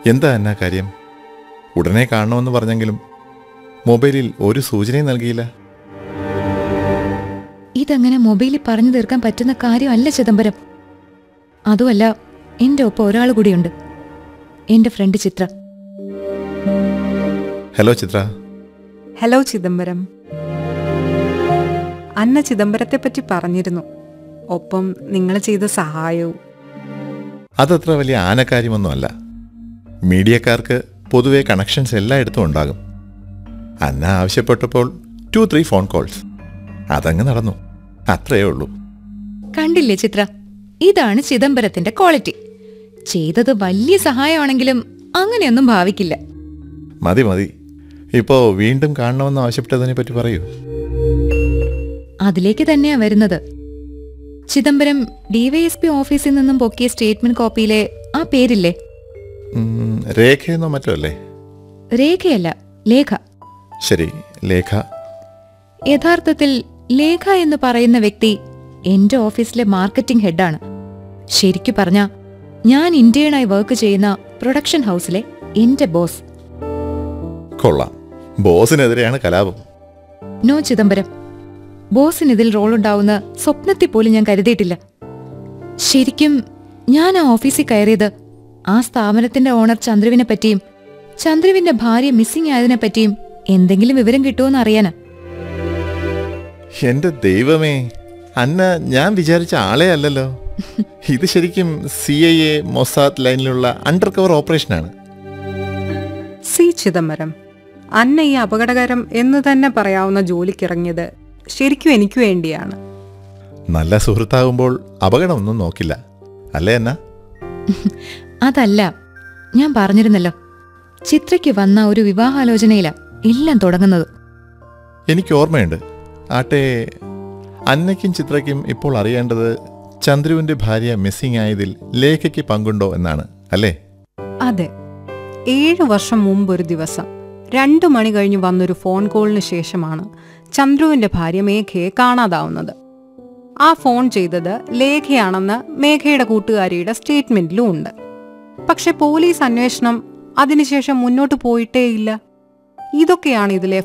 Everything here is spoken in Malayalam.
എന്താ എന്നാ കാര്യം ഉടനെ കാണണമെന്ന് പറഞ്ഞെങ്കിലും മൊബൈലിൽ ഒരു സൂചനയും നൽകിയില്ല ഇതങ്ങനെ മൊബൈലിൽ പറഞ്ഞു തീർക്കാൻ പറ്റുന്ന കാര്യമല്ല ചിദംബരം അതുമല്ല എന്റെ ഒപ്പം ഒരാൾ കൂടിയുണ്ട് എന്റെ friend Chitra hello Chitra hello Chidambaram അന്ന ചിദംബരത്തെ പറ്റി പറഞ്ഞിരുന്നു ഒപ്പം നിങ്ങൾ ചെയ്ത സഹായവും അതത്ര വലിയ ആനക്കാര്യമൊന്നുമല്ല മീഡിയക്കാർക്ക് പൊതുവെ കണക്ഷൻസ് എല്ലായിടത്തും ഉണ്ടാകും അന്ന ആവശ്യപ്പെട്ടപ്പോൾ ടു ത്രീ ഫോൺ കോൾസ് അതങ്ങ് നടന്നു അത്രയേ ഉള്ളൂ കണ്ടില്ലേ ചിത്ര ഇതാണ് ചിദംബരത്തിന്റെ ക്വാളിറ്റി ചെയ്തത് വലിയ സഹായമാണെങ്കിലും അങ്ങനെയൊന്നും ഭാവിക്കില്ല മതി മതി ഇപ്പോ വീണ്ടും കാണണമെന്ന് ആവശ്യപ്പെട്ടതിനെ പറ്റി പറയൂ അതിലേക്ക് തന്നെയാ വരുന്നത് ചിദംബരം ഡിവൈഎസ്പി ഓഫീസിൽ നിന്നും പൊക്കിയ സ്റ്റേറ്റ്മെന്റ് കോപ്പിയിലെ ആ പേരില്ലേ ഉം, രേഖയെന്നോ മറ്റോ അല്ലേ രേഖയല്ല ലേഖ ശരി ലേഖ യഥാർത്ഥത്തിൽ ലേഖ എന്ന് പറയുന്ന വ്യക്തി എന്റെ ഓഫീസിലെ മാർക്കറ്റിംഗ് ഹെഡാണ് ശരിക്കു പറഞ്ഞ ഞാൻ ഇന്ത്യനായി വർക്ക് ചെയ്യുന്ന പ്രൊഡക്ഷൻ ഹൗസിലെ എന്റെ ബോസ് കൊള്ളാം ബോസിനെതിരെയാണ് കലാപം നോ ചിദംബരം ബോസിന് ഇതിൽ റോളുണ്ടാവുന്ന സ്വപ്നത്തിൽ പോലും ഞാൻ കരുതിയിട്ടില്ല ശരിക്കും ഞാൻ ആ ഓഫീസിൽ കയറിയത് ആ സ്ഥാപനത്തിന്റെ ഓണർ ചന്ദ്രുവിനെ പറ്റിയും ചന്ദ്രുവിന്റെ ഭാര്യ മിസ്സിംഗ് ആയതിനെ പറ്റിയും എന്തെങ്കിലും വിവരം കിട്ടുമോന്ന് അറിയാനാ എന്റെ ദൈവമേ അന്ന ഞാൻ വിചാരിച്ച ആളെ അല്ലല്ലോ ഇത് ശരിക്കും സി ഐ എ മൊസാദ് ലൈനിലുള്ള അണ്ടർ കവർ ഓപ്പറേഷനാണ് സി ചിദംബരം അന്ന ഈ അപകടകരം എന്ന് തന്നെ പറയാവുന്ന ജോലിക്കിറങ്ങിയത് ശരിക്കും എനിക്ക് വേണ്ടിയാണ് നല്ല സുഹൃത്താകുമ്പോൾ അപകടമൊന്നും നോക്കില്ല അല്ലേ എന്നാ അതല്ല ഞാൻ പറഞ്ഞിരുന്നല്ലോ ചിത്രയ്ക്ക് വന്ന ഒരു വിവാഹാലോചനയിലാ എല്ലാം തുടങ്ങുന്നത് എനിക്ക് ഓർമ്മയുണ്ട് ആട്ടെ അന്നയ്ക്കും ചിത്രയ്ക്കും ഇപ്പോൾ അറിയേണ്ടത് ചന്ദ്രുവിന്റെ ഭാര്യ മിസ്സിംഗ് ആയതിൽ ലേഖയ്ക്ക് പങ്കുണ്ടോ എന്നാണ് അല്ലേ അതെ ഏഴു വർഷം മുമ്പ് ഒരു ദിവസം രണ്ടു മണി കഴിഞ്ഞ് വന്നൊരു ഫോൺ കോളിന് ശേഷമാണ് ചന്ദ്രുവിന്റെ ഭാര്യ മേഘയെ കാണാതാവുന്നത് ആ ഫോൺ ചെയ്തത് ലേഖയാണെന്ന് മേഘയുടെ കൂട്ടുകാരിയുടെ സ്റ്റേറ്റ്മെന്റിലും ഉണ്ട് പക്ഷെ പോലീസ് അന്വേഷണം അതിനുശേഷം മുന്നോട്ട് പോയിട്ടേയില്ല ഇതൊക്കെയാണ് ഇതിലെ